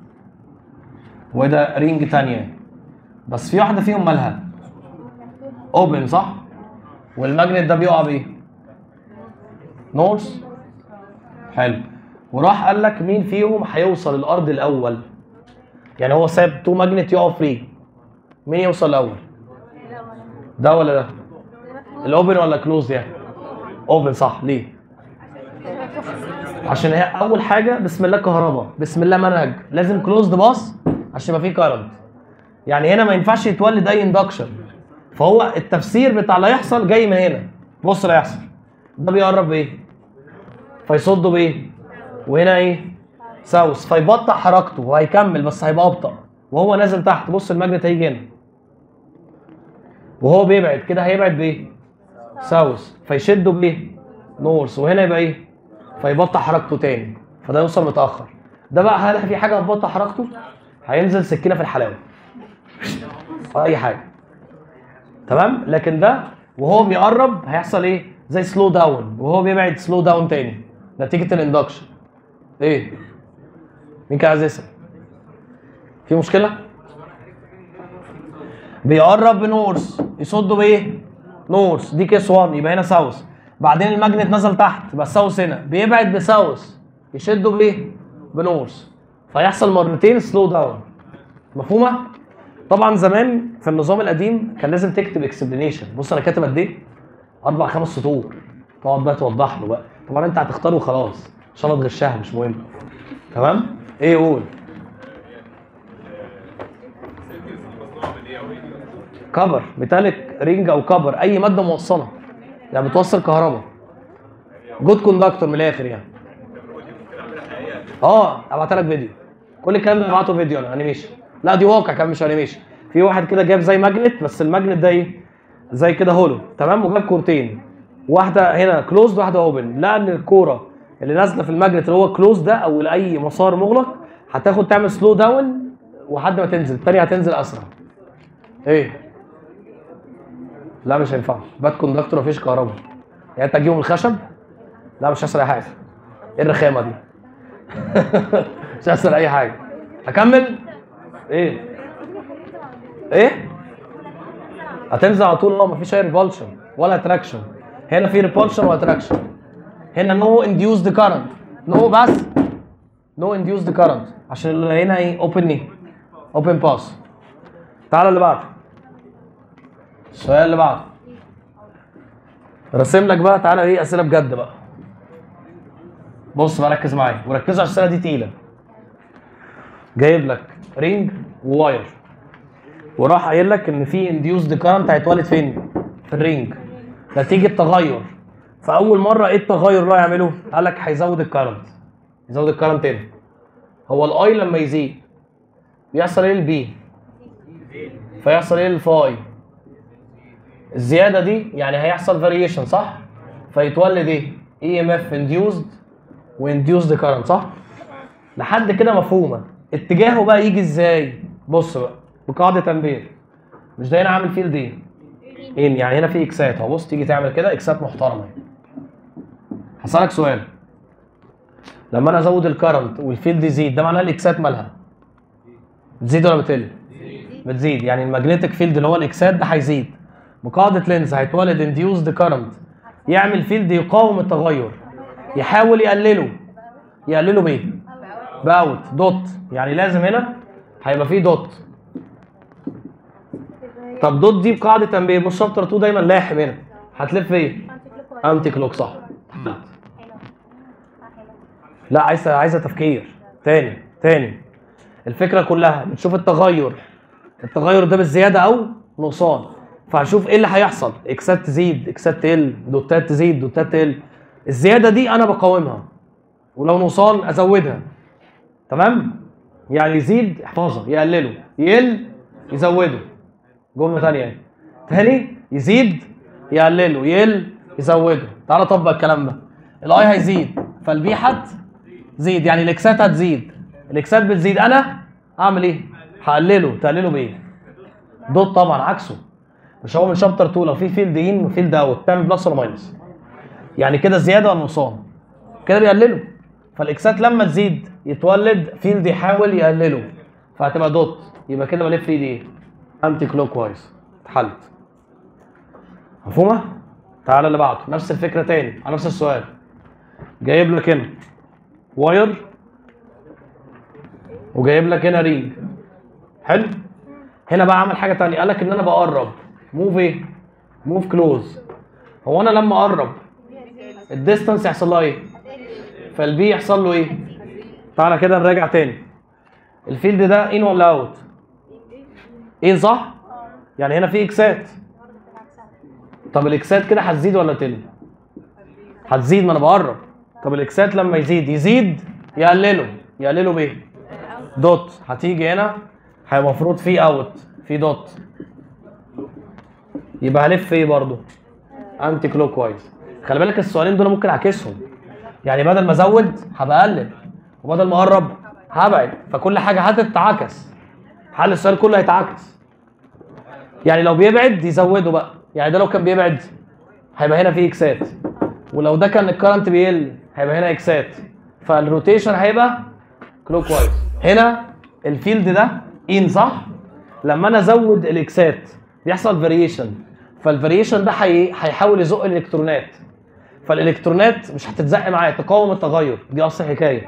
وده رينج تانية بس في واحدة فيهم مالها اوبن صح والماجنت ده بيقع بايه نورث حلو وراح قال لك مين فيهم هيوصل الارض الاول يعني هو ساب تو ماجنت يقعوا فري مين يوصل الاول ده ولا ده الاوبن ولا كلوز يعني اوبن صح ليه عشان هي اول حاجه بسم الله كهرباء بسم الله منهج لازم كلوزد باص عشان يبقى فيه كارنت يعني هنا ما ينفعش يتولد اي اندكشن فهو التفسير بتاع اللي هيحصل جاي من هنا بص اللي هيحصل ده بيقرب بايه فيصده بايه وهنا ايه ساوث فيبطئ حركته وهيكمل بس هيبقى ابطا وهو نازل تحت بص الماجنت هيجي هنا وهو بيبعد كده هيبعد بايه ساوث فيشده بايه نورث وهنا يبقى ايه فيبطئ حركته تاني فده يوصل متاخر ده بقى هل في حاجه هتبطئ حركته هينزل سكينه في الحلاوه اي حاجه تمام لكن ده وهو بيقرب هيحصل ايه زي سلو داون وهو بيبعد سلو داون تاني نتيجه الاندكشن ايه مين كان عايز يسال في مشكله بيقرب بنورث يصده بايه نورث دي كيس 1 يبقى هنا ساوث بعدين الماجنت نزل تحت بس ساوث هنا بيبعد بساوث يشده بايه بنورث فيحصل مرتين سلو داون مفهومه طبعا زمان في النظام القديم كان لازم تكتب اكسبلينيشن بص انا كاتب قد ايه اربع خمس سطور تقعد بقى توضح له بقى طبعا انت هتختاره وخلاص ان شاء الله تغشها مش مهم تمام ايه قول كبر ميتاليك رينج او كبر اي ماده موصله يعني بتوصل كهرباء جود كوندكتور من الاخر يعني اه ابعتها لك فيديو كل الكلام ده ببعته فيديو انا انيميشن لا دي واقع كمان مش انيميشن في واحد كده جاب زي ماجنت بس الماجنت ده ايه زي كده هولو تمام وجاب كورتين واحده هنا كلوزد واحده اوبن لقى ان الكوره اللي نازله في الماجنت اللي هو كلوز ده او لاي مسار مغلق هتاخد تعمل سلو داون وحد ما تنزل الثانيه هتنزل اسرع ايه لا مش هينفع باد كوندكتور مفيش كهرباء يعني انت تجيبه من الخشب لا مش هيحصل اي حاجه ايه الرخامه دي مش هيحصل اي حاجه اكمل ايه ايه هتنزل على طول اه مفيش اي ريبولشن ولا اتراكشن هنا في ريبولشن واتراكشن هنا نو انديوسد كارنت نو بس نو انديوسد كارنت عشان اللي هنا ايه اوبن ايه اوبن باس تعالى اللي بعده السؤال اللي بعده رسم لك بقى تعالى ايه اسئله بجد بقى بص بقى ركز معايا وركزوا على الاسئله دي تقيله جايب لك رينج وواير وراح قايل لك ان في انديوسد كارنت هيتولد فين؟ في الرينج نتيجه تغير فاول مره ايه التغير اللي هو يعمله؟ قال لك هيزود الكارنت يزود الكارنت هنا هو الاي لما يزيد بيحصل ايه للبي فيحصل ايه للفاي الزياده دي يعني هيحصل فاريشن صح فيتولد ايه اي ام اف انديوزد وانديوزد كارنت صح لحد كده مفهومه اتجاهه بقى يجي ازاي بص بقى بقاعده امبير مش ده هنا عامل فيلد ايه ايه يعني هنا في اكسات اهو بص تيجي تعمل كده اكسات محترمه هسألك سؤال لما انا ازود الكرنت والفيلد يزيد ده معناه الاكسات مالها بتزيد ولا بتقل بتزيد يعني الماجنتيك فيلد اللي هو الاكسات ده هيزيد بقاعده لينز هيتولد انديوزد كرنت يعمل فيلد يقاوم التغير يحاول يقلله يقلله بايه باوت دوت يعني لازم هنا هيبقى فيه دوت طب دوت دي بقاعده امبير مش شابتر 2 دايما لاحم هنا هتلف ايه انتي كلوك صح لا عايزه عايزه تفكير تاني تاني الفكره كلها بتشوف التغير التغير ده بالزياده او نقصان فهشوف ايه اللي هيحصل اكسات تزيد اكسات تقل دوتات تزيد دوتات تقل الزياده دي انا بقاومها ولو نقصان ازودها تمام يعني يزيد احفظها يقلله يقل يزوده جمله ثانيه يعني تاني يزيد يقلله يقل يزوده تعالى طبق الكلام ده الاي هيزيد فالبي هت زيد يعني الاكسات هتزيد الاكسات بتزيد انا اعمل ايه هقلله تقلله بايه دوت طبعا عكسه مش هو من شابتر 2 لو في فيلد ان وفيلد اوت تعمل بلس ولا ماينس يعني كده زياده ولا نقصان كده بيقلله فالاكسات لما تزيد يتولد فيلد يحاول يقلله فهتبقى دوت يبقى كده بلف ايدي ايه انتي كلوك وايز اتحلت مفهومه تعالى اللي بعده نفس الفكره تاني على نفس السؤال جايب لك هنا واير وجايب لك هنا رينج حلو هنا بقى عمل حاجه تانية قال لك ان انا بقرب موف ايه موف كلوز هو انا لما اقرب الديستانس يحصل لها ايه فالبي يحصل له ايه تعالى كده نراجع تاني الفيلد ده ان ولا اوت ان صح يعني هنا في اكسات طب الاكسات كده هتزيد ولا تقل هتزيد ما انا بقرب طب الاكسات لما يزيد يزيد يقلله يقلله بايه دوت هتيجي هنا هيبقى المفروض في اوت في دوت يبقى هلف ايه برضو انتي كلوك وايز خلي بالك السؤالين دول ممكن اعكسهم يعني بدل ما ازود هبقى اقلل وبدل ما اقرب هبعد فكل حاجه هتتعكس حل السؤال كله هيتعكس يعني لو بيبعد يزوده بقى يعني ده لو كان بيبعد هيبقى هنا في اكسات ولو ده كان الكرنت بيقل هيبقى هنا اكسات فالروتيشن هيبقى كلوك وايز هنا الفيلد ده ان صح لما انا ازود الاكسات بيحصل فاريشن فالفاريشن ده هي- هيحاول يزق الالكترونات فالالكترونات مش هتتزق معاه تقاوم التغير دي اصل حكايه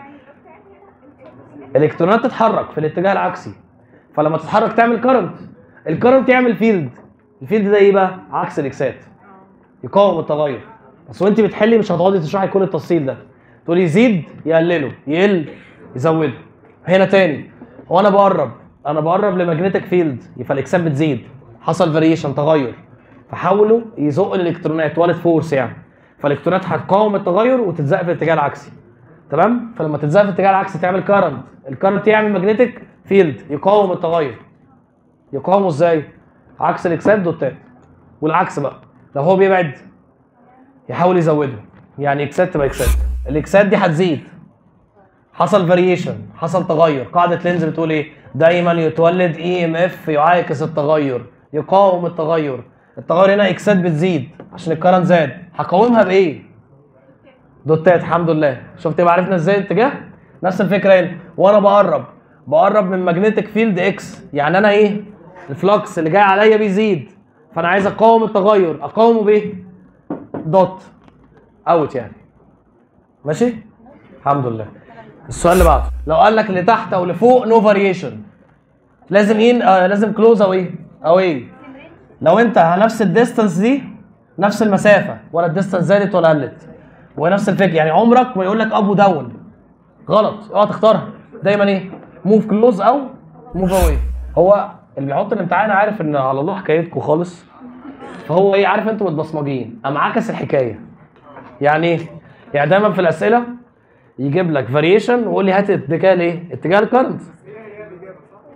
الالكترونات تتحرك في الاتجاه العكسي فلما تتحرك تعمل كرنت الكرنت يعمل فيلد الفيلد ده ايه بقى عكس الاكسات يقاوم التغير بس وانت بتحلي مش هتقعدي تشرحي كل التفصيل ده تقولي يزيد يقلله يقل يزوده هنا تاني هو انا بقرب انا بقرب لماجنتيك فيلد فالاكسات بتزيد حصل فاريشن تغير فحاولوا يزق الالكترونات ولد فورس يعني فالالكترونات هتقاوم التغير وتتزق في الاتجاه العكسي تمام فلما تتزق في الاتجاه العكسي تعمل كارنت الكارنت يعمل ماجنتيك فيلد يقاوم التغير يقاومه ازاي عكس الاكسات دوتات والعكس بقى لو هو بيبعد يحاول يزوده يعني اكسات تبقى اكسات الاكسات دي هتزيد حصل فاريشن حصل تغير قاعده لينز بتقول ايه دايما يتولد اي ام اف يعاكس التغير يقاوم التغير التغير هنا اكسات بتزيد عشان الكرنت زاد هقاومها بايه دوتات الحمد لله شفت بقى عرفنا ازاي الاتجاه نفس الفكره هنا وانا بقرب بقرب من ماجنتيك فيلد اكس يعني انا ايه الفلكس اللي جاي عليا بيزيد فانا عايز اقاوم التغير اقاومه بايه دوت اوت يعني ماشي الحمد لله السؤال اللي بعده لو قال لك لتحت او لفوق نو فاريشن لازم ايه آه لازم كلوز او ايه او ايه لو انت نفس الديستانس دي نفس المسافه ولا الديستانس زادت ولا قلت ونفس الفكره يعني عمرك ما يقول لك اب وداون غلط اوعى تختارها دايما ايه موف كلوز او موف اواي هو اللي بيحط الامتحان عارف ان على الله حكايتكم خالص فهو ايه عارف انتوا متبصمجين قام عكس الحكايه يعني ايه يعني دايما في الاسئله يجيب لك فاريشن ويقول لي هات اتجاه الايه اتجاه الكرنت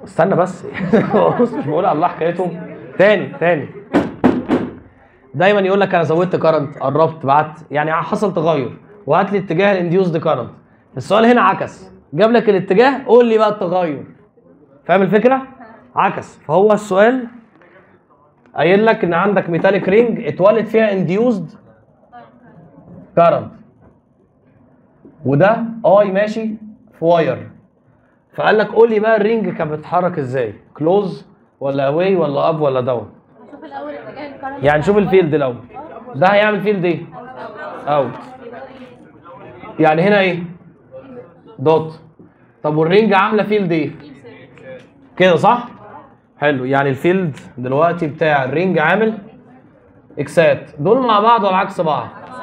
استنى بس بص مش بقول على الله حكايتهم تاني تاني دايما يقول لك انا زودت كارنت قربت بعت يعني حصل تغير وهات لي اتجاه الانديوسد كارنت السؤال هنا عكس جاب لك الاتجاه قول لي بقى التغير فاهم الفكره عكس فهو السؤال قايل لك ان عندك ميتاليك رينج اتولد فيها انديوسد كارنت وده اي ماشي في واير فقال لك قول لي بقى الرينج كانت بتتحرك ازاي كلوز ولا اواي ولا اب ولا داون شوف الاول اتجاه الكرنت يعني شوف الفيلد الاول ده هيعمل فيلد ايه اوت يعني هنا ايه دوت طب والرينج عامله فيلد ايه كده صح حلو يعني الفيلد دلوقتي بتاع الرينج عامل اكسات دول مع بعض ولا عكس بعض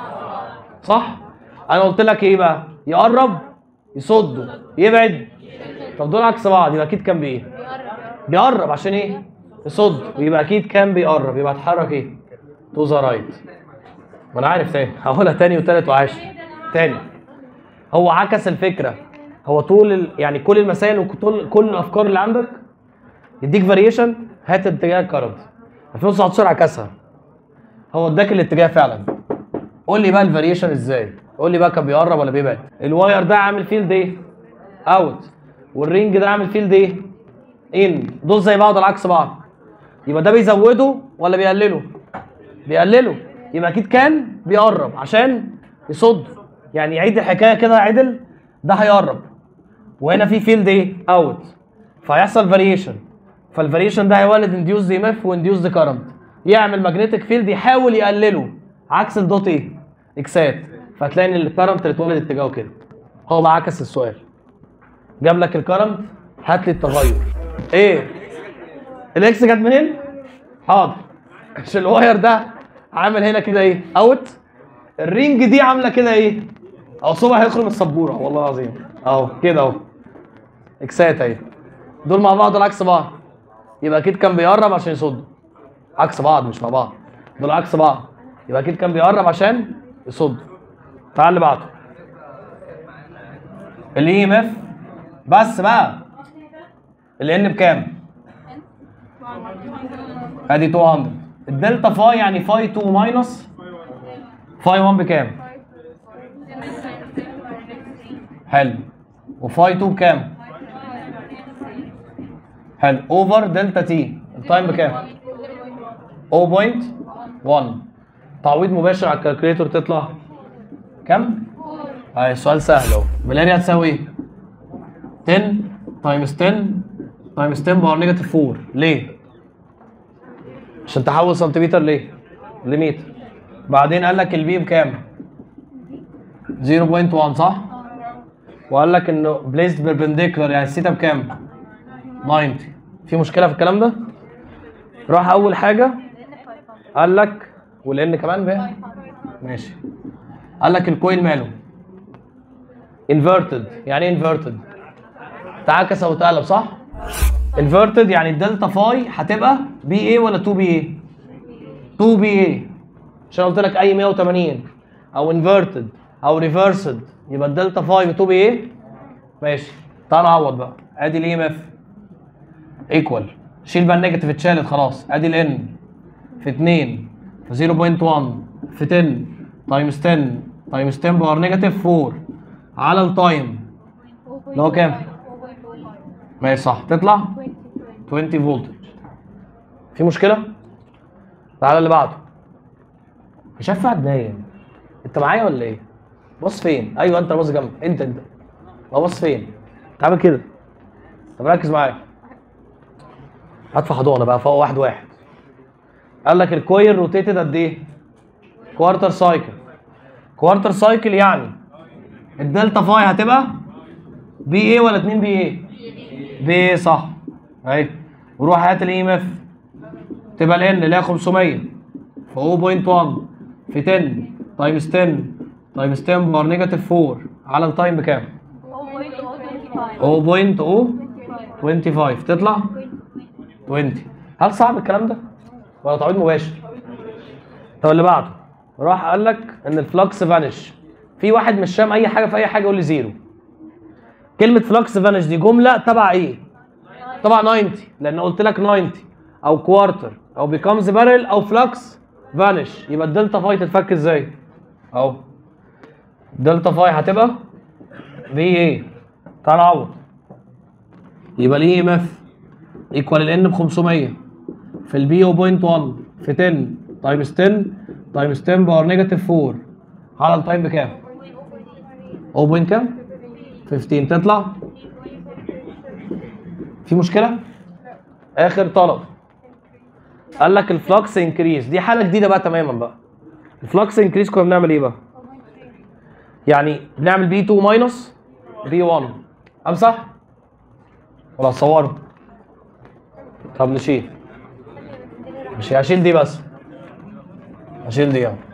صح انا قلت لك ايه بقى يقرب يصده يبعد طب دول عكس بعض يبقى اكيد كان بايه بيقرب عشان ايه يصد يبقى اكيد كان بيقرب يبقى اتحرك ايه تو ذا رايت ما انا عارف تاني هقولها تاني وتالت وعاشر تاني هو عكس الفكره هو طول ال... يعني كل المسائل وكل كل الافكار اللي عندك يديك فاريشن هات اتجاه الكرنت 2019 عكسها هو اداك الاتجاه فعلا قول لي بقى الفاريشن ازاي قول لي بقى كان بيقرب ولا بيبعد الواير ده عامل فيلد ايه اوت والرينج ده عامل فيلد ايه ان دول زي بعض ولا عكس بعض يبقى ده بيزوده ولا بيقلله بيقلله يبقى اكيد كان بيقرب عشان يصد يعني يعيد الحكايه كده عدل ده هيقرب وهنا في فيلد ايه اوت فهيحصل فاريشن فالفاريشن ده هيولد انديوز ام اف وانديوز كارنت يعمل ماجنتيك فيلد يحاول يقلله عكس الدوت ايه اكسات فتلاقي ان الكرنت اللي اتولد اتجاهه كده هو بقى عكس السؤال جاب لك الكرنت هات لي التغير ايه الاكس جت منين حاضر مش الواير ده عامل هنا كده ايه اوت الرينج دي عامله كده ايه او صبع هيخرم السبوره والله العظيم اهو كده اهو اكسات اهي دول مع بعض ولا عكس بعض يبقى اكيد كان بيقرب عشان يصد عكس بعض مش مع بعض دول عكس بعض يبقى اكيد كان بيقرب عشان يصد تعال اللي بعده الاي ام اف بس بقى الان بكام؟ ادي 200 الدلتا فاي يعني فاي 2 ماينس فاي 1 بكام؟ حلو وفاي 2 بكام؟ حلو اوفر دلتا تي التايم بكام؟ 0.1 تعويض مباشر على الكالكوليتور تطلع كام؟ اهي السؤال سهل اهو بالاريا هتساوي ايه؟ 10 تايمز 10 تايمز 10 باور نيجاتيف 4 ليه؟ عشان تحول سنتيمتر ليه؟ لمتر بعدين قال لك البي بكام؟ 0.1 صح؟ وقال لك انه بليست بيربنديكولار يعني الثيتا بكام؟ 90 في مشكله في الكلام ده؟ راح اول حاجه قال لك والان كمان بقى ماشي قال لك الكويل ماله انفيرتد يعني ايه انفيرتد تعاكس او اتقلب صح انفيرتد يعني الدلتا فاي هتبقى بي اي ولا 2 بي اي 2 بي اي عشان قلت لك اي 180 او انفيرتد او ريفرسد يبقى الدلتا فاي ب 2 بي اي ماشي تعال نعوض بقى ادي الاي ام اف ايكوال شيل بقى النيجاتيف اتشالت خلاص ادي الان في 2 في 0.1 في 10 تايمز 10 تايمز 10 باور نيجاتيف 4 على التايم اللي هو كام؟ ماشي صح تطلع 20 فولت في مشكلة؟ تعالى اللي بعده مش عارف قاعد نايم انت معايا ولا ايه؟ بص فين؟ ايوه انت باص جنبي انت انت هو باص فين؟ تعمل كده طب ركز معايا هات في حضانه بقى فوق واحد واحد قال لك الكويل روتيتد قد ايه؟ كوارتر سايكل كوارتر سايكل يعني الدلتا فاي هتبقى بي ايه ولا 2 بي ايه؟ بي ايه صح اهي وروح هات الاي ام اف تبقى الان اللي هي 500 في 0.1 في 10 تايمز 10 تايمز 10 باور نيجاتيف 4 على التايم بكام؟ 0.025 تطلع 20 هل صعب الكلام ده؟ ولا تعويض مباشر؟ طب اللي بعده راح قال لك ان الفلكس فانش في واحد مش فاهم اي حاجه في اي حاجه يقول لي زيرو كلمه فلكس فانش دي جمله تبع ايه؟ طبعا 90 لان قلت لك 90 او كوارتر او بيكامز بارل او فلكس فانش يبقى الدلتا فاي تتفك ازاي؟ اهو دلتا فاي هتبقى في ايه؟ تعال نعوض يبقى الاي ام اف ايكوال الان ب 500 في البي 0.1 في 10 تايمز 10 تايمز 10 باور نيجاتيف 4 على التايم بكام؟ 0. كام؟ 15 تطلع في مشكله؟ اخر طلب قال لك الفلكس انكريز دي حاله جديده بقى تماما بقى الفلكس انكريز كنا بنعمل ايه بقى؟ يعني بنعمل بي 2 ماينس بي 1 امسح ولا اصوره؟ طب نشيل مش هشيل دي بس هشيل دي يعني.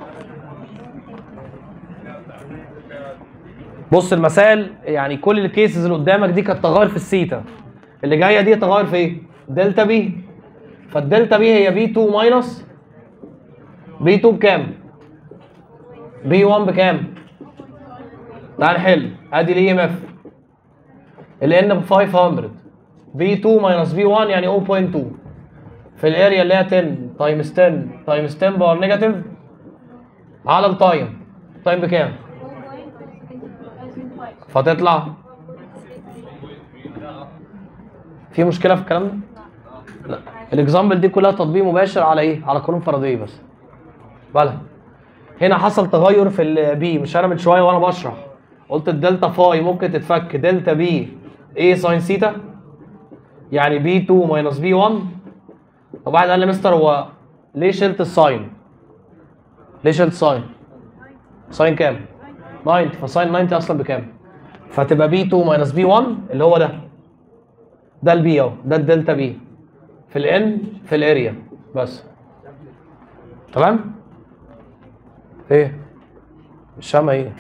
بص المسائل يعني كل الكيسز اللي قدامك دي كانت تغير في السيتا اللي جايه دي تغير في ايه؟ دلتا بي فالدلتا بي هي بي 2 ماينس بي 2 بكام؟ بي 1 بكام؟ تعال نحل ادي الاي ام اف ال ان ب 500 بي 2 ماينس بي 1 يعني 0.2 في الاريا اللي هي 10 تايمز 10 تايمز 10 باور نيجاتيف على التايم التايم بكام؟ فتطلع في مشكله في الكلام ده؟ لا الاكزامبل دي كلها تطبيق مباشر على ايه؟ على قانون فرديه بس بالها هنا حصل تغير في البي مش انا من شويه وانا بشرح قلت الدلتا فاي ممكن تتفك دلتا بي ايه ساين سيتا يعني بي 2 ماينس بي 1 طب واحد قال لي مستر هو ليه شلت الساين؟ ليه شلت ساين؟ ساين كام؟ 90 فساين 90 اصلا بكام؟ فتبقى بي 2 ماينس بي 1 اللي هو ده ده البي اهو ده الدلتا بي في الان في الاريا بس تمام؟ ايه؟ الشمع ايه؟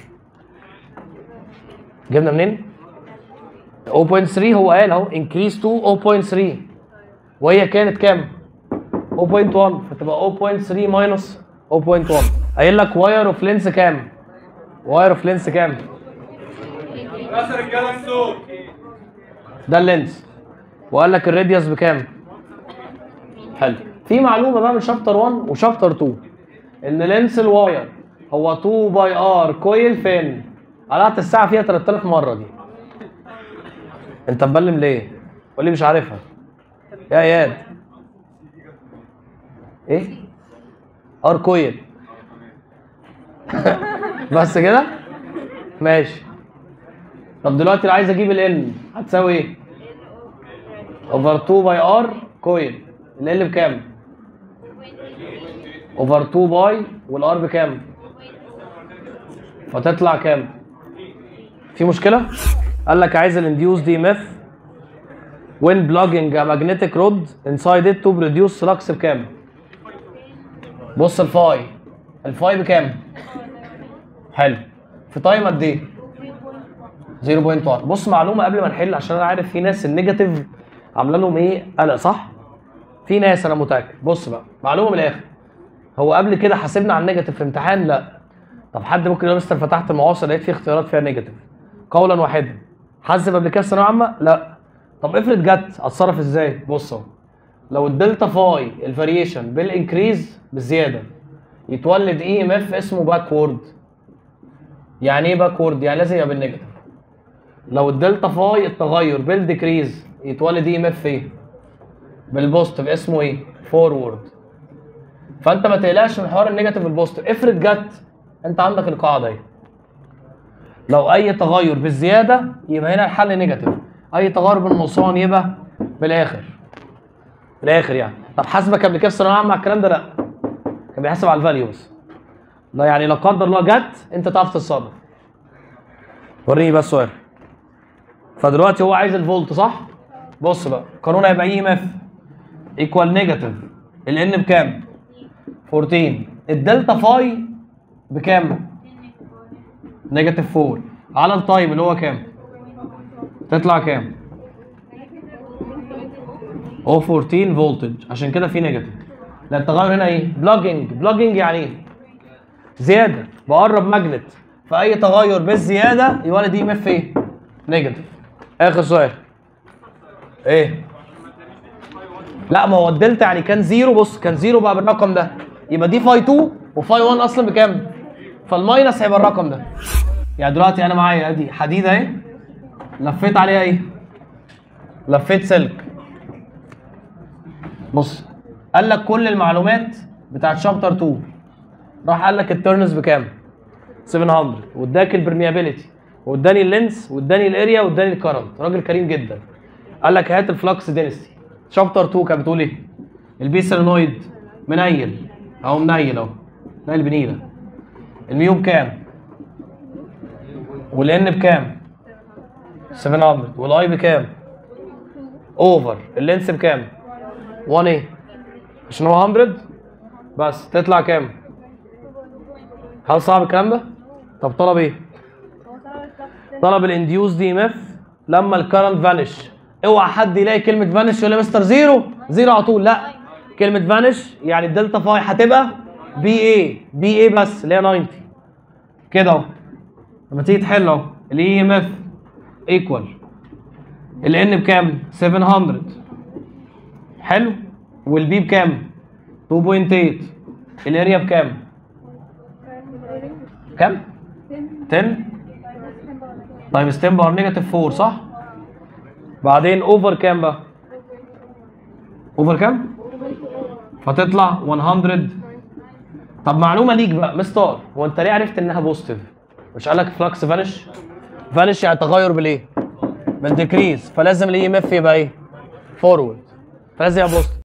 جبنا منين؟ 0.3 هو قال اهو increase to 0.3 وهي كانت كام؟ 0.1 فتبقى 0.3 ماينس 0.1 قايل لك واير اوف لينس كام؟ واير اوف لينس كام؟ بس رجاله انتوا ده اللينس وقال لك الراديوس بكام؟ حلو في معلومه بقى من شابتر 1 وشابتر 2 ان لينس الواير هو 2 باي ار كويل فين؟ قلعت الساعه فيها 3000 مره دي انت مبلم ليه؟ قول لي مش عارفها يا اياد ايه؟ ار كويل بس كده؟ ماشي طب دلوقتي لو عايز اجيب ال هتساوي ايه؟ اوفر 2 باي ار كويل ال بكام؟ اوفر 2 باي والار بكام؟ فتطلع كام؟ في مشكلة؟ قال لك عايز الانديوس دي ام اف when plugging a magnetic rod inside it to produce flux بكام؟ بص الفاي الفاي بكام؟ حلو في تايم قد ايه؟ 0.1 بص معلومه قبل ما نحل عشان انا عارف في ناس النيجاتيف عامله لهم ايه قلق صح؟ في ناس انا متاكد بص بقى معلومه من الاخر هو قبل كده حاسبنا على النيجاتيف في امتحان لا طب حد ممكن يقول مستر فتحت المعاصر لقيت فيه اختيارات فيها نيجاتيف قولا واحدا حاسب قبل كده ثانويه عامه لا طب افرض جت اتصرف ازاي بص اهو لو الدلتا فاي الفاريشن بالانكريز بالزياده يتولد اي ام اف اسمه باكورد يعني ايه باكورد يعني لازم يبقى بالنيجاتيف لو الدلتا فاي التغير بالديكريز يتولد اي ام اف ايه بالبوزيتيف اسمه ايه فورورد فانت ما تقلقش من حوار النيجاتيف والبوزيتيف افرض جت انت عندك القاعده اهي لو اي تغير بالزياده يبقى هنا الحل نيجاتيف اي تغير بالنقصان يبقى بالاخر بالاخر يعني طب حاسبك قبل كده في ثانويه عامه على الكلام ده لا كان بيحاسب على الفاليو بس لا يعني لا قدر الله جت انت تعرف تتصرف وريني بس سؤال فدلوقتي هو عايز الفولت صح بص بقى قانون هيبقى اي ام اف ايكوال نيجاتيف الان بكام 14 الدلتا فاي بكام نيجاتيف 4 على التايم اللي هو كام تطلع كام او 14 فولتج عشان كده في نيجاتيف لا التغير هنا ايه بلوجينج بلوجينج يعني ايه زياده بقرب ماجنت فاي تغير بالزياده يولد اي ام اف ايه نيجاتيف اخر سؤال ايه لا ما هو الدلتا يعني كان زيرو بص كان زيرو بقى بالرقم ده يبقى دي فاي 2 وفاي 1 اصلا بكام؟ فالماينس هيبقى الرقم ده يعني دلوقتي انا معايا ادي حديده اهي لفيت عليها ايه؟ لفيت سلك بص قال لك كل المعلومات بتاعت شابتر 2 راح قال لك التيرنز بكام؟ 700 واداك البرميابيليتي واداني اللينس واداني الاريا واداني الكرنت راجل كريم جدا قال لك هات الفلكس دينستي شابتر 2 كانت بتقول ايه؟ البي سيلينويد منيل اهو منيل اهو منيل بنيله الميو بكام؟ والان بكام؟ 700 والاي بكام؟ اوفر اللينس بكام؟ 1 ايه؟ عشان هو 100 بس تطلع كام؟ هل صعب الكلام ده؟ طب طلب ايه؟ طلب الانديوس دي ام اف لما الكرنت فانش اوعى حد يلاقي كلمه فانش يقول لي مستر زيرو زيرو على طول لا كلمه فانش يعني الدلتا فاي هتبقى بي اي بي اي بس اللي هي 90 كده اهو لما تيجي تحل اهو الاي ام اف ايكوال الان بكام 700 حلو والبي بكام 2.8 الاريا بكام كام 10 طيب ستيم باور نيجاتيف 4 صح بعدين اوفر كام بقى اوفر كام فتطلع 100 طب معلومه ليك بقى مستر هو انت ليه عرفت انها بوزيتيف مش قال لك فلكس فانش فانش يعني تغير بالايه بالديكريز فلازم الاي ام اف يبقى ايه فورورد فلازم يبقى بوزيتيف